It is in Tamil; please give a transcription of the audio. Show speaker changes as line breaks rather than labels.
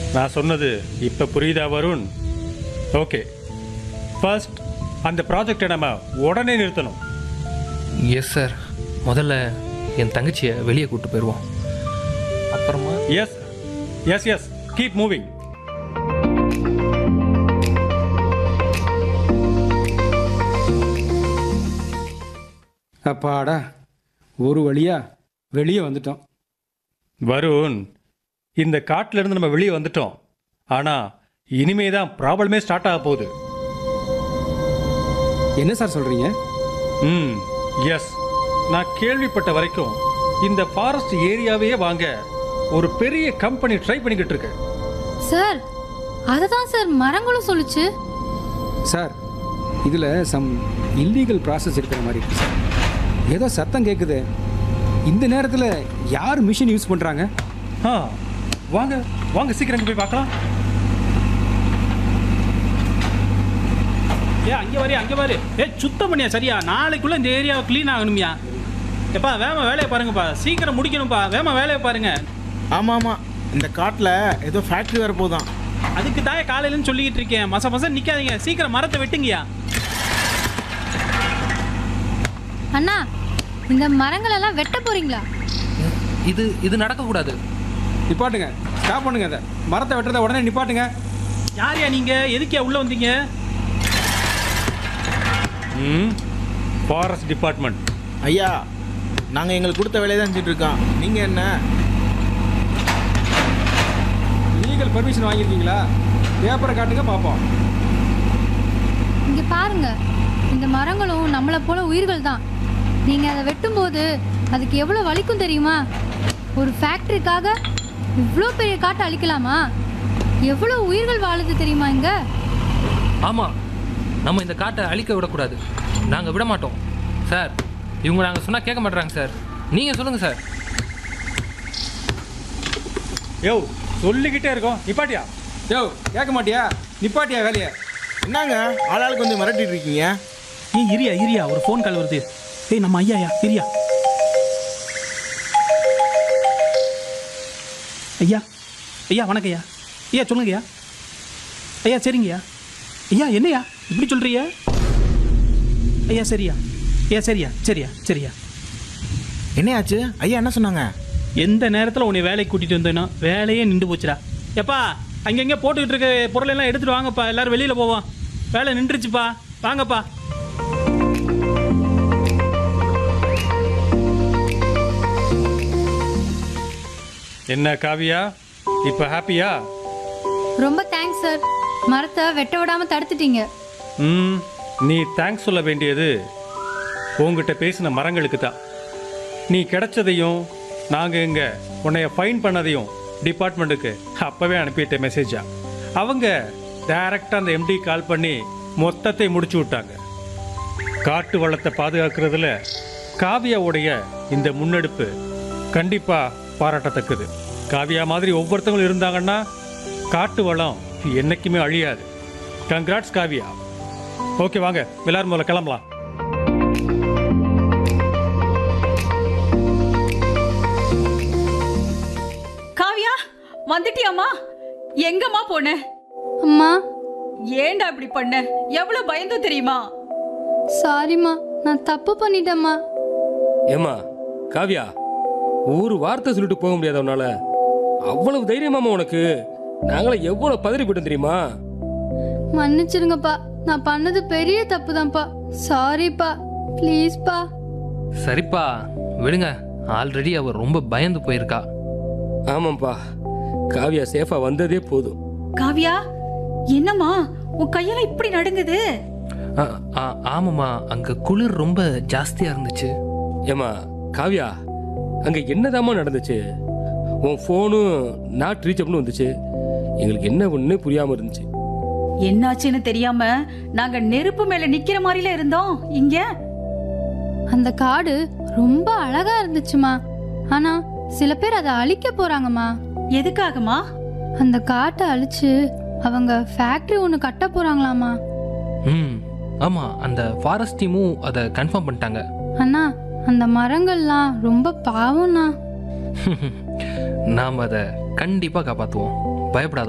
நான் சொன்னது இப்போ புரியுதா வருண் ஓகே ஃபர்ஸ்ட் அந்த ப்ராஜெக்டை நம்ம உடனே நிறுத்தணும்
எஸ் சார் முதல்ல என் தங்கச்சியை வெளியே கூட்டு போயிடுவோம் அப்புறமா
yes yes yes keep moving
அப்பாடா ஒரு வழியா வெளியே வந்துட்டோம்
வருண் இந்த காட்டுல இருந்து நம்ம வெளியே வந்துட்டோம் ஆனா இனிமே தான் ப்ராப்ளமே ஸ்டார்ட் ஆக போகுது
என்ன சார் சொல்றீங்க
ம் எஸ் நான் கேள்விப்பட்ட வரைக்கும் இந்த ஃபாரஸ்ட் ஏரியாவையே வாங்க ஒரு பெரிய கம்பெனி ட்ரை பண்ணிக்கிட்டு இருக்கு
சார் அதை தான் சார் மரங்களும் சொல்லுச்சு
சார் இதில் சம் இல்லீகல் ப்ராசஸ் இருக்கிற மாதிரி இருக்கு சார் ஏதோ சத்தம் கேட்குது இந்த நேரத்தில் யார் மிஷின் யூஸ் பண்ணுறாங்க
ஆ வாங்க வாங்க சீக்கிரம் இங்க போய் பார்க்கலாம்
ஏ அங்கே வரியா அங்கே பாரு ஏ சுத்தம் பண்ணியா சரியா நாளைக்குள்ள இந்த ஏரியாவை க்ளீன் ஆகணும்யா எப்பா வேமா வேலையை பாருங்கப்பா சீக்கிரம் முடிக்கணும்ப்பா வேமா வேலையை பாருங்க
ஆமாம் ஆமாம் இந்த காட்டில் ஏதோ ஃபேக்ட்ரி வர போதான்
அதுக்கு தான் காலையிலன்னு சொல்லிக்கிட்டு இருக்கேன் மச மச நிற்காதீங்க சீக்கிரம் மரத்தை வெட்டுங்கயா
அண்ணா இந்த மரங்கள் எல்லாம் வெட்ட போறீங்களா
இது இது நடக்கக்கூடாது
நிப்பாட்டுங்க ஸ்டாப் பண்ணுங்க அதை மரத்தை வெட்டுறதை உடனே நிப்பாட்டுங்க
யாரையா நீங்கள் எதுக்கியா உள்ளே வந்தீங்க
ம் ஃபாரஸ்ட் டிபார்ட்மெண்ட்
ஐயா நாங்கள் எங்களுக்கு கொடுத்த வேலையை தான் செஞ்சுட்டு இருக்கோம் நீங்கள் என்ன
லீகல் பர்மிஷன் வாங்கியிருக்கீங்களா பேப்பரை காட்டுங்க பார்ப்போம்
இங்க பாருங்க இந்த மரங்களும் நம்மளை போல உயிர்கள் தான் நீங்க அதை வெட்டும்போது அதுக்கு எவ்வளவு வலிக்கும் தெரியுமா ஒரு ஃபேக்டரிக்காக இவ்வளோ பெரிய காட்டை அழிக்கலாமா எவ்வளோ உயிர்கள் வாழுது தெரியுமா இங்க
ஆமாம் நம்ம இந்த காட்டை அழிக்க விடக்கூடாது நாங்கள் விட மாட்டோம் சார் இவங்க நாங்கள் சொன்னால் கேட்க மாட்றாங்க சார் நீங்கள் சொல்லுங்கள் சார்
யோ சொல்லிக்கிட்டே இருக்கோம் நிப்பாட்டியா
யோ கேட்க மாட்டியா நிப்பாட்டியா வேலையை
என்னங்க ஆளாளுக்கு கொஞ்சம் மிரட்டிட்டு இருக்கீங்க
ஏய் இரியா இரியா ஒரு ஃபோன் கால் வருது ஏய் நம்ம ஐயாயா இரியா ஐயா ஐயா வணக்கம் ஐயா ஐயா சொல்லுங்க ஐயா ஐயா சரிங்கய்யா ஐயா என்னய்யா இப்படி சொல்றிய ஐயா சரியா ஐயா சரியா சரியா சரியா
என்னையாச்சு ஐயா என்ன சொன்னாங்க
எந்த நேரத்தில் உன்னை வேலைக்கு கூட்டிகிட்டு வந்தேனோ வேலையே நின்று போச்சுடா எப்பா அங்கங்கே போட்டுக்கிட்டு இருக்க பொருள் எல்லாம் எடுத்துகிட்டு வாங்கப்பா எல்லாரும் வெளியில் போவோம் வேலை நின்றுச்சுப்பா வாங்கப்பா
என்ன காவியா இப்போ ஹாப்பியா
ரொம்ப தேங்க்ஸ் சார் மரத்தை வெட்ட விடாம தடுத்துட்டீங்க
ம் நீ தேங்க்ஸ் சொல்ல வேண்டியது உங்ககிட்ட பேசின மரங்களுக்கு தான் நீ கிடைச்சதையும் நாங்கள் இங்கே உன்னைய ஃபைன் பண்ணதையும் டிபார்ட்மெண்ட்டுக்கு அப்போவே அனுப்பிட்ட மெசேஜா அவங்க டைரக்டாக அந்த எம்டி கால் பண்ணி மொத்தத்தை முடிச்சு விட்டாங்க காட்டு வளத்தை பாதுகாக்கிறதுல காவியாவுடைய இந்த முன்னெடுப்பு கண்டிப்பாக பாராட்டத்தக்கது காவியா மாதிரி ஒவ்வொருத்தவங்களும் இருந்தாங்கன்னா காட்டு வளம் என்னைக்குமே அழியாது கங்க்ராட்ஸ் காவியா ஓகே வாங்க எல்லாரும் முதல்ல கிளம்பலாம்
காவியா வந்துட்டியாம்மா எங்கம்மா போன
அம்மா
ஏன்டா இப்படி பண்ண எவ்வளவு பயந்தோம் தெரியுமா
சாரிம்மா நான் தப்பு பண்ணிட்டேம்மா
ஏம்மா காவியா ஒரு வார்த்தை சொல்லிட்டு போக முடியாத உன்னால அவ்வளவு தைரியமாமா உனக்கு நாங்கள எவ்வளவு பதறி போயிட்டோம் தெரியுமா
மன்னிச்சிருங்கப்பா நான் பண்ணது பெரிய தப்பு தான்ப்பா சாரிப்பா ப்ளீஸ்ப்பா
சரிப்பா விடுங்க ஆல்ரெடி அவர் ரொம்ப பயந்து போயிருக்கா
ஆமாப்பா காவியா சேஃபா வந்ததே போதும்
காவியா என்னம்மா உன் கையெல்லாம் இப்படி நடுங்குது
ஆ, ஆ, ஆமாம்மா அங்கே குளிர் ரொம்ப ஜாஸ்தியாக இருந்துச்சு
ஏம்மா காவியா அங்க என்னதாம்மா நடந்துச்சு உன் ஃபோனும் நாட் ரீச்சப்னு வந்துச்சு எங்களுக்கு என்ன ஒண்ணு புரியாம இருந்துச்சு
என்னாச்சுன்னு தெரியாம நாங்க நெருப்பு மேல நிக்கிற மாதிரில இருந்தோம் இங்க
அந்த காடு ரொம்ப அழகா இருந்துச்சுமா ஆனா சில பேர் அதை அழிக்க போறாங்கம்மா
எதுக்காகமா
அந்த காட்டை அழிச்சு அவங்க ஃபேக்டரி ஒன்று கட்ட போறாங்களாமா
ம் ஆமாம் அந்த ஃபாரஸ்ட் டீமும் அதை கன்ஃபார்ம் பண்ணிட்டாங்க
அண்ணா அந்த மரங்கள்லாம் ரொம்ப பாவம்ண்ணா
நாம் அதை கண்டிப்பாக காப்பாற்றுவோம் பயப்படாத